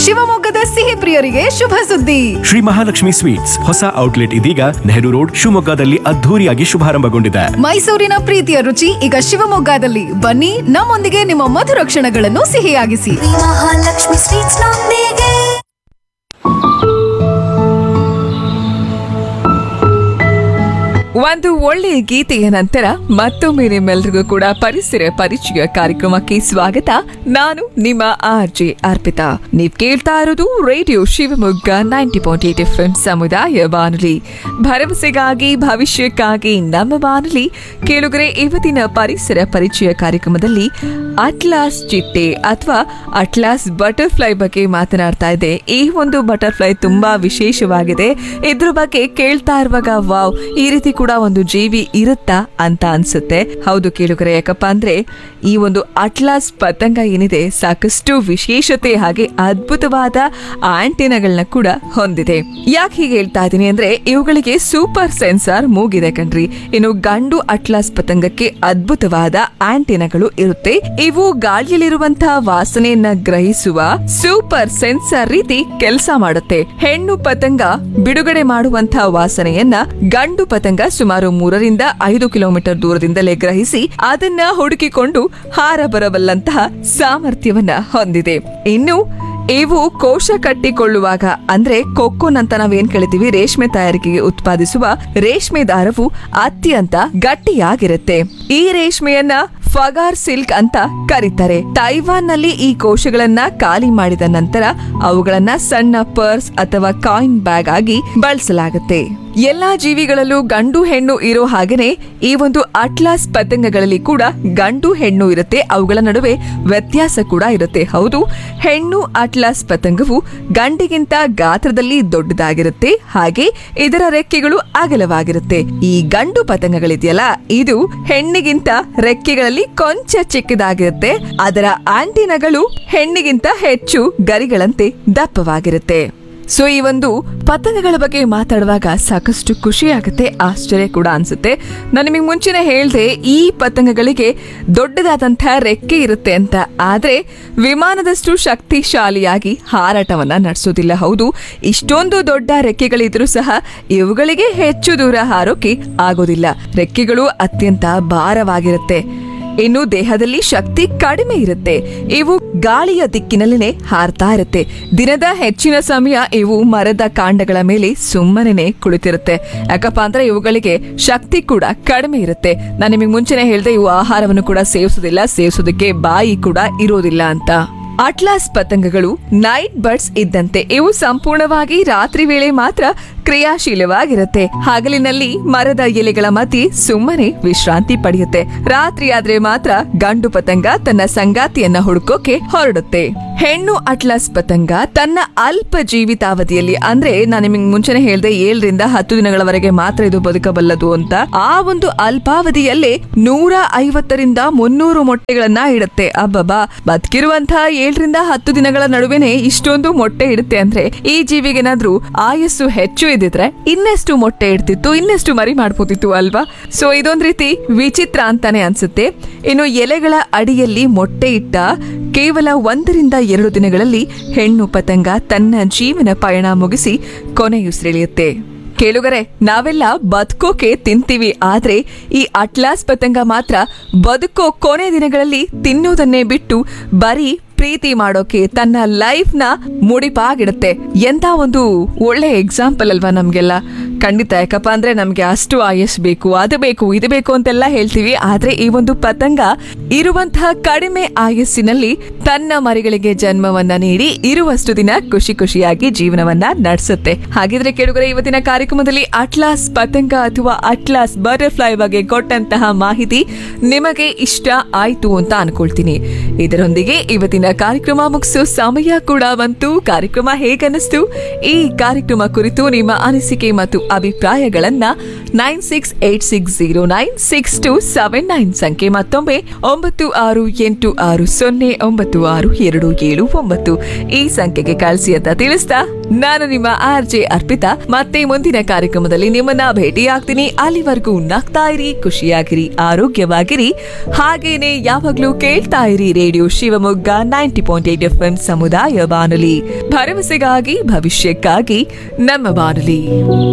ಶಿವಮೊಗ್ಗದ ಸಿಹಿ ಪ್ರಿಯರಿಗೆ ಶುಭ ಸುದ್ದಿ ಶ್ರೀ ಮಹಾಲಕ್ಷ್ಮಿ ಸ್ವೀಟ್ಸ್ ಹೊಸ ಔಟ್ಲೆಟ್ ಇದೀಗ ನೆಹರು ರೋಡ್ ಶಿವಮೊಗ್ಗದಲ್ಲಿ ಅದ್ಧೂರಿಯಾಗಿ ಶುಭಾರಂಭಗೊಂಡಿದೆ ಮೈಸೂರಿನ ಪ್ರೀತಿಯ ರುಚಿ ಈಗ ಶಿವಮೊಗ್ಗದಲ್ಲಿ ಬನ್ನಿ ನಮ್ಮೊಂದಿಗೆ ನಿಮ್ಮ ಮಧುರ ಕ್ಷಣಗಳನ್ನು ಸಿಹಿಯಾಗಿಸಿ ಮಹಾಲಕ್ಷ್ಮಿ ಸ್ವೀಟ್ಸ್ ನೊಂದಿಗೆ ಒಂದು ಒಳ್ಳೆಯ ಗೀತೆಯ ನಂತರ ಮತ್ತೊಮ್ಮೆ ನಿಮ್ಮೆಲ್ರಿಗೂ ಕೂಡ ಪರಿಸರ ಪರಿಚಯ ಕಾರ್ಯಕ್ರಮಕ್ಕೆ ಸ್ವಾಗತ ನಾನು ನಿಮ್ಮ ಆರ್ ಜೆ ಅರ್ಪಿತಾ ನೀವ್ ಕೇಳ್ತಾ ಇರೋದು radio Shivamogga ninety point eight F M ಸಮುದಾಯ ಬಾನುಲಿ ಭರವಸೆಗಾಗಿ ಭವಿಷ್ಯಕ್ಕಾಗಿ ನಮ್ಮ ಬಾನುಲಿ ಕೇಳುಗರೆ ಇವತ್ತಿನ ಪರಿಸರ ಪರಿಚಯ ಕಾರ್ಯಕ್ರಮದಲ್ಲಿ ಅಟ್ಲಾಸ್ ಚಿಟ್ಟೆ ಅಥವಾ ಅಟ್ಲಾಸ್ ಬಟರ್ಫ್ಲೈ ಬಗ್ಗೆ ಮಾತನಾಡ್ತಾ ಇದೆ ಈ ಒಂದು ಬಟರ್ಫ್ಲೈ ತುಂಬಾ ವಿಶೇಷವಾಗಿದೆ ಇದ್ರ ಬಗ್ಗೆ ಕೇಳ್ತಾ ಇರುವಾಗ ವಾವ್ ಈ ರೀತಿ ಕೂಡ ಒಂದು ಜೀವಿ ಇರುತ್ತಾ ಅಂತ ಅನ್ಸುತ್ತೆ ಹೌದು ಕೇಳುಗರೆ ಯಾಕಪ್ಪ ಅಂದ್ರೆ ಈ ಒಂದು ಅಟ್ಲಾಸ್ ಪತಂಗ ಏನಿದೆ ಸಾಕಷ್ಟು ವಿಶೇಷತೆ ಹಾಗೆ ಅದ್ಭುತವಾದ ಆಂಟಿನಗಳನ್ನ ಕೂಡ ಹೊಂದಿದೆ ಯಾಕೆ ಹೀಗೆ ಹೇಳ್ತಾ ಇದ್ದೀನಿ ಅಂದ್ರೆ ಇವುಗಳಿಗೆ ಸೂಪರ್ ಸೆನ್ಸಾರ್ ಮೂಗಿದೆ ಕಣ್ರಿ ಇನ್ನು ಗಂಡು ಅಟ್ಲಾಸ್ ಪತಂಗಕ್ಕೆ ಅದ್ಭುತವಾದ ಆಂಟಿನಗಳು ಇರುತ್ತೆ ಇವು ಗಾಳಿಯಲ್ಲಿರುವಂತಹ ವಾಸನೆಯನ್ನ ಗ್ರಹಿಸುವ ಸೂಪರ್ ಸೆನ್ಸರ್ ರೀತಿ ಕೆಲಸ ಮಾಡುತ್ತೆ ಹೆಣ್ಣು ಪತಂಗ ಬಿಡುಗಡೆ ಮಾಡುವಂತಹ ವಾಸನೆಯನ್ನ ಗಂಡು ಪತಂಗ ಸುಮಾರು ಮೂರರಿಂದ ಐದು ಕಿಲೋಮೀಟರ್ ದೂರದಿಂದಲೇ ಗ್ರಹಿಸಿ ಅದನ್ನ ಹುಡುಕಿಕೊಂಡು ಹಾರ ಬರಬಲ್ಲಂತಹ ಸಾಮರ್ಥ್ಯವನ್ನ ಹೊಂದಿದೆ ಇನ್ನು ಇವು ಕೋಶ ಕಟ್ಟಿಕೊಳ್ಳುವಾಗ ಅಂದ್ರೆ ಕೊಕ್ಕೋನ್ ಅಂತ ನಾವೇನ್ ಕಳಿತೀವಿ ರೇಷ್ಮೆ ತಯಾರಿಕೆಗೆ ಉತ್ಪಾದಿಸುವ ರೇಷ್ಮೆ ದಾರವು ಅತ್ಯಂತ ಗಟ್ಟಿಯಾಗಿರುತ್ತೆ ಈ ರೇಷ್ಮೆಯನ್ನ ಫಗಾರ್ ಸಿಲ್ಕ್ ಅಂತ ಕರೀತಾರೆ ತೈವಾನ್ ನಲ್ಲಿ ಈ ಕೋಶಗಳನ್ನ ಖಾಲಿ ಮಾಡಿದ ನಂತರ ಅವುಗಳನ್ನ ಸಣ್ಣ ಪರ್ಸ್ ಅಥವಾ ಕಾಯಿನ್ ಬ್ಯಾಗ್ ಆಗಿ ಬಳಸಲಾಗುತ್ತೆ ಎಲ್ಲಾ ಜೀವಿಗಳಲ್ಲೂ ಗಂಡು ಹೆಣ್ಣು ಇರೋ ಹಾಗೇನೆ ಈ ಒಂದು ಅಟ್ಲಾಸ್ ಪತಂಗಗಳಲ್ಲಿ ಕೂಡ ಗಂಡು ಹೆಣ್ಣು ಇರುತ್ತೆ ಅವುಗಳ ನಡುವೆ ವ್ಯತ್ಯಾಸ ಕೂಡ ಇರುತ್ತೆ ಹೌದು ಹೆಣ್ಣು ಅಟ್ಲಾಸ್ ಪತಂಗವು ಗಂಡಿಗಿಂತ ಗಾತ್ರದಲ್ಲಿ ದೊಡ್ಡದಾಗಿರುತ್ತೆ ಹಾಗೆ ಇದರ ರೆಕ್ಕೆಗಳು ಅಗಲವಾಗಿರುತ್ತೆ ಈ ಗಂಡು ಪತಂಗಗಳಿದೆಯಲ್ಲ ಇದು ಹೆಣ್ಣಿಗಿಂತ ರೆಕ್ಕೆಗಳಲ್ಲಿ ಕೊಂಚ ಚಿಕ್ಕದಾಗಿರುತ್ತೆ ಅದರ ಆಂಟಿನಗಳು ಹೆಣ್ಣಿಗಿಂತ ಹೆಚ್ಚು ಗರಿಗಳಂತೆ ದಪ್ಪವಾಗಿರುತ್ತೆ ಸೊ ಈ ಒಂದು ಪತಂಗಗಳ ಬಗ್ಗೆ ಮಾತಾಡುವಾಗ ಸಾಕಷ್ಟು ಖುಷಿ ಆಗುತ್ತೆ ಆಶ್ಚರ್ಯ ಕೂಡ ಅನ್ಸುತ್ತೆ ನಾನು ನಿಮಗೆ ಮುಂಚೆನೆ ಹೇಳ್ದೆ ಈ ಪತಂಗಗಳಿಗೆ ದೊಡ್ಡದಾದಂತಹ ರೆಕ್ಕೆ ಇರುತ್ತೆ ಅಂತ ಆದ್ರೆ ವಿಮಾನದಷ್ಟು ಶಕ್ತಿಶಾಲಿಯಾಗಿ ಹಾರಾಟವನ್ನ ನಡೆಸೋದಿಲ್ಲ ಹೌದು ಇಷ್ಟೊಂದು ದೊಡ್ಡ ರೆಕ್ಕೆಗಳಿದ್ರೂ ಸಹ ಇವುಗಳಿಗೆ ಹೆಚ್ಚು ದೂರ ಹಾರೋಕೆ ಆಗೋದಿಲ್ಲ ರೆಕ್ಕೆಗಳು ಅತ್ಯಂತ ಭಾರವಾಗಿರುತ್ತೆ ಇನ್ನು ದೇಹದಲ್ಲಿ ಶಕ್ತಿ ಕಡಿಮೆ ಇರುತ್ತೆ ಇವು ಗಾಳಿಯ ದಿಕ್ಕಿನಲ್ಲಿನೇ ಹಾರ್ತಾ ಇರುತ್ತೆ ದಿನದ ಹೆಚ್ಚಿನ ಸಮಯ ಇವು ಮರದ ಕಾಂಡಗಳ ಮೇಲೆ ಸುಮ್ಮನೆ ಕುಳಿತಿರುತ್ತೆ ಯಾಕಪ್ಪ ಅಂದ್ರೆ ಇವುಗಳಿಗೆ ಶಕ್ತಿ ಕೂಡ ಕಡಿಮೆ ಇರುತ್ತೆ ನಾನು ನಿಮಗೆ ಮುಂಚೆನೆ ಹೇಳ್ದೆ ಇವು ಆಹಾರವನ್ನು ಕೂಡ ಸೇವಿಸೋದಿಲ್ಲ ಸೇವಿಸೋದಕ್ಕೆ ಬಾಯಿ ಕೂಡ ಇರೋದಿಲ್ಲ ಅಂತ ಅಟ್ಲಾಸ್ ಪತಂಗಗಳು ನೈಟ್ ಬರ್ಡ್ಸ್ ಇದ್ದಂತೆ ಇವು ಸಂಪೂರ್ಣವಾಗಿ ರಾತ್ರಿ ವೇಳೆ ಮಾತ್ರ ಕ್ರಿಯಾಶೀಲವಾಗಿರುತ್ತೆ ಹಗಲಿನಲ್ಲಿ ಮರದ ಎಲೆಗಳ ಮಧ್ಯೆ ಸುಮ್ಮನೆ ವಿಶ್ರಾಂತಿ ಪಡೆಯುತ್ತೆ ರಾತ್ರಿ ಆದ್ರೆ ಮಾತ್ರ ಗಂಡು ಪತಂಗ ತನ್ನ ಸಂಗಾತಿಯನ್ನ ಹುಡುಕೋಕೆ ಹೊರಡುತ್ತೆ ಹೆಣ್ಣು ಅಟ್ಲಾಸ್ ಪತಂಗ ತನ್ನ ಅಲ್ಪ ಜೀವಿತಾವಧಿಯಲ್ಲಿ ಅಂದ್ರೆ ನಾನು ನಿಮಗೆ ಮುಂಚೆನೆ ಹೇಳ್ದೆ ಏಳರಿಂದ ಹತ್ತು ದಿನಗಳವರೆಗೆ ಮಾತ್ರ ಇದು ಬದುಕಬಲ್ಲದು ಅಂತ ಆ ಒಂದು ಅಲ್ಪಾವಧಿಯಲ್ಲೇ ನೂರ ಐವತ್ತರಿಂದ ಮುನ್ನೂರು ಮೊಟ್ಟೆಗಳನ್ನ ಇಡುತ್ತೆ ಅಬ್ಬಬ್ಬಾ ಬದುಕಿರುವಂತಹ ಏಳರಿಂದ ಹತ್ತು ದಿನಗಳ ನಡುವೆನೆ ಇಷ್ಟೊಂದು ಮೊಟ್ಟೆ ಇಡುತ್ತೆ ಅಂದ್ರೆ ಈ ಜೀವಿಗೇನಾದ್ರೂ ಆಯಸ್ಸು ಹೆಚ್ಚು ಇದ್ದಿದ್ರೆ ಇನ್ನೆಷ್ಟು ಮೊಟ್ಟೆ ಇಡ್ತಿತ್ತು ಇನ್ನೆಷ್ಟು ಮರಿ ಮಾಡ್ಬೋದಿತ್ತು ಅಲ್ವಾ ಸೊ ಇದೊಂದ್ ರೀತಿ ವಿಚಿತ್ರ ಅಂತಾನೆ ಅನ್ಸುತ್ತೆ ಇನ್ನು ಎಲೆಗಳ ಅಡಿಯಲ್ಲಿ ಮೊಟ್ಟೆ ಇಟ್ಟ ಕೇವಲ ಒಂದರಿಂದ ಎರಡು ದಿನಗಳಲ್ಲಿ ಹೆಣ್ಣು ಪತಂಗ ತನ್ನ ಜೀವನ ಪಯಣ ಮುಗಿಸಿ ಕೊನೆಯುಸಿರೆಳೆಯುತ್ತೆ ಕೇಳುಗರೆ ನಾವೆಲ್ಲ ಬದುಕೋಕೆ ತಿಂತೀವಿ ಆದ್ರೆ ಈ ಅಟ್ಲಾಸ್ ಪತಂಗ ಮಾತ್ರ ಬದುಕೋ ಕೊನೆ ದಿನಗಳಲ್ಲಿ ತಿನ್ನೋದನ್ನೇ ಬಿಟ್ಟು ಬರೀ ಪ್ರೀತಿ ಮಾಡೋಕೆ ತನ್ನ ಲೈಫ್ ನ ಮುಡಿಪಾಗಿಡುತ್ತೆ ಎಂತ ಒಂದು ಒಳ್ಳೆ ಎಕ್ಸಾಂಪಲ್ ಅಲ್ವಾ ನಮ್ಗೆಲ್ಲ ಖಂಡಿತ ಯಾಕಪ್ಪ ಅಂದ್ರೆ ನಮ್ಗೆ ಅಷ್ಟು ಆಯಸ್ ಬೇಕು ಅದು ಬೇಕು ಇದು ಬೇಕು ಅಂತೆಲ್ಲ ಹೇಳ್ತೀವಿ ಆದ್ರೆ ಈ ಒಂದು ಪತಂಗ ಇರುವಂತಹ ಕಡಿಮೆ ಆಯಸ್ಸಿನಲ್ಲಿ ತನ್ನ ಮರಿಗಳಿಗೆ ಜನ್ಮವನ್ನ ನೀಡಿ ಇರುವಷ್ಟು ದಿನ ಖುಷಿ ಖುಷಿಯಾಗಿ ಜೀವನವನ್ನ ನಡೆಸುತ್ತೆ ಹಾಗಿದ್ರೆ ಕೇಳುಗರೆ ಇವತ್ತಿನ ಕಾರ್ಯಕ್ರಮದಲ್ಲಿ ಅಟ್ಲಾಸ್ ಪತಂಗ ಅಥವಾ ಅಟ್ಲಾಸ್ ಬಟರ್ಫ್ಲೈ ಬಗ್ಗೆ ಕೊಟ್ಟಂತಹ ಮಾಹಿತಿ ನಿಮಗೆ ಇಷ್ಟ ಆಯ್ತು ಅಂತ ಅನ್ಕೊಳ್ತೀನಿ ಇದರೊಂದಿಗೆ ಇವತ್ತಿನ ಕಾರ್ಯಕ್ರಮ ಮುಗಿಸೋ ಸಮಯ ಕೂಡ ಬಂತು ಕಾರ್ಯಕ್ರಮ ಹೇಗನ್ನಿಸ್ತು ಈ ಕಾರ್ಯಕ್ರಮ ಕುರಿತು ನಿಮ್ಮ ಅನಿಸಿಕೆ ಮತ್ತು ಅಭಿಪ್ರಾಯಗಳನ್ನ nine six eight six zero nine six two seven nine ಸಂಖ್ಯೆ ಮತ್ತೊಮ್ಮೆ ಒಂಬತ್ತು ಆರು ಎಂಟು ಆರು ಸೊನ್ನೆ ಒಂಬತ್ತು ಆರು ಎರಡು ಏಳು ಒಂಬತ್ತು ಈ ಸಂಖ್ಯೆಗೆ ಕಳಿಸಿ ಅಂತ ತಿಳಿಸ್ತಾ ನಾನು ನಿಮ್ಮ ಆರ್ ಜೆ ಅರ್ಪಿತಾ ಮತ್ತೆ ಮುಂದಿನ ಕಾರ್ಯಕ್ರಮದಲ್ಲಿ ನಿಮ್ಮನ್ನ ಭೇಟಿಯಾಗ್ತೀನಿ ಅಲ್ಲಿವರೆಗೂ ನಗ್ತಾ ಇರಿ ಖುಷಿಯಾಗಿರಿ ಆರೋಗ್ಯವಾಗಿರಿ ಹಾಗೇನೆ ಯಾವಾಗ್ಲೂ ಕೇಳ್ತಾ ಇರಿ radio Shivamogga ninety point eight F M ಸಮುದಾಯ ಬಾನುಲಿ ಭರವಸೆಗಾಗಿ ಭವಿಷ್ಯಕ್ಕಾಗಿ ನಮ್ಮ ಬಾನುಲಿ